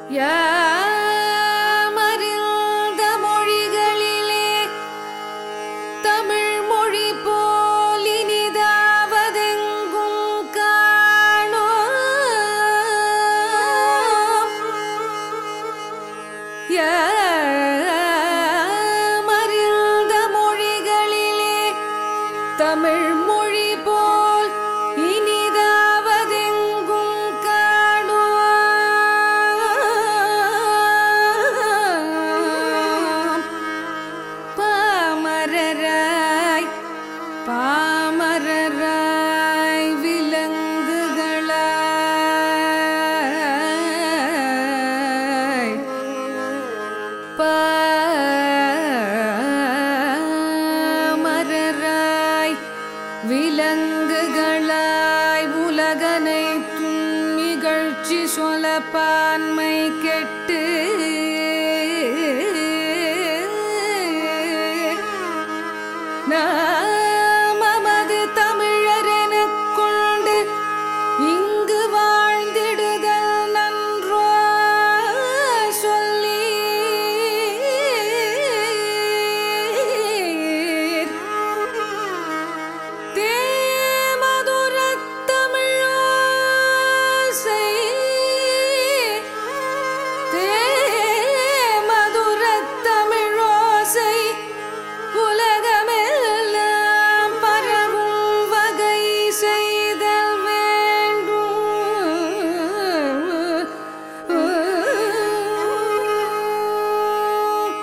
யாமறிந்த மொழிகளிலே தமிழ் மொழி போல் இனிதாவதெங்கும் காணோம் யாமறிந்த மொழிகளிலே தமிழ் மொழி போல் இனிதாவதெங்கும் காணோம் பாமரராய் பாமரராய் விலங்குகளாய் பாமரராய் விலங்குகளாய் உலகனைத்தும் நிகழ்ச்சி சொல பான்மை கெட்டு நாமமது தமிழரெனக் கொண்டு இங்கு வாழ்ந்திடுதல் நன்றோ சொல்லீர் தேமதுரத் தமிழோசை தேமதுரத் தமிழோசை உலகமெல்லாம் பரவும் வகை செய்தல் வேண்டும்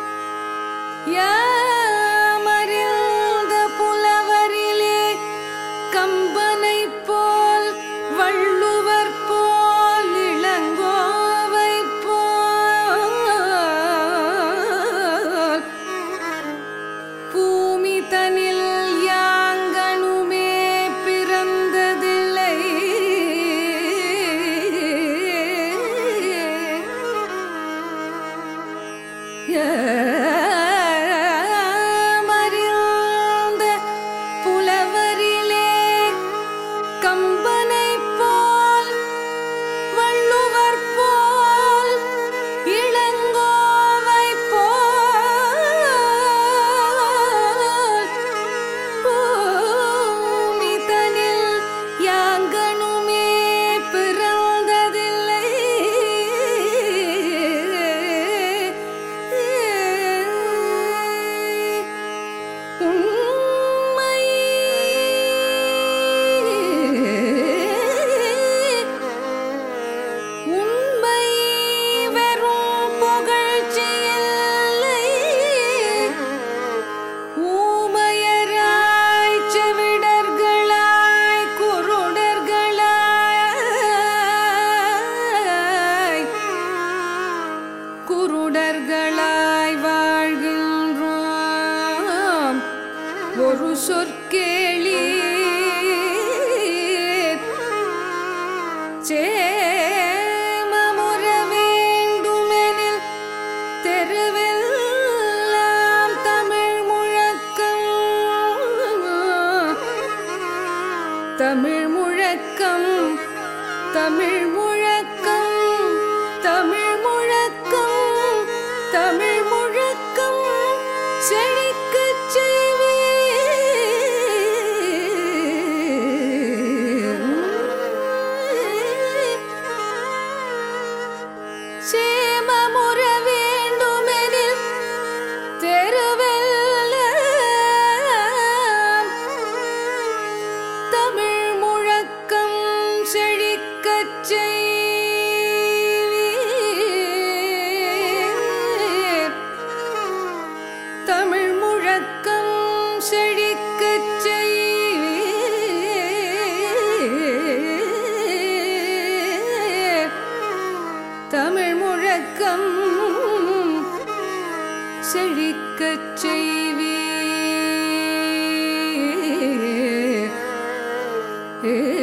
யாமறிந்த புலவரிலே கம்பனை போல் வள்ளுவர் போல் இளங்கோவை போல் பூமி தனில் யாங்கனுமே பிறந்ததில்லை மறிந்த புலவரிலே கம்பனை போல் வள்ளுவர் போல் இளங்கோவை போல் பூமி தனில் யாங்கனுமே பிறந்ததில்லை உண்மை உண்மை வெறும் புகழ்ச்சியில்லை ஊமையராய் செவிடர்களாய் குருடர்களாய் குருடர்களாய் வாழ்கின்றோம் ஒரு சொற்கேளி சேமமுற வேண்டுமெனில் தெருவெல்லாம் தமிழ் முழக்கம் தமிழ் முழக்கம் தமிழ் முழக்கம் தமிழ் முழக்கம் தமிழ் முழக்கம் செழிக்கச் செய்வீர் சேமமுற வேண்டுமெனில் தெருவெல்லாம் தமிழ் முழக்கம் செழிக்கச் செய்வீர் தமிழ் முழக்கம் செழிக்கச் செய்வீர் தமிழ் முழக்கம் செழிக்கச் செய்வீர்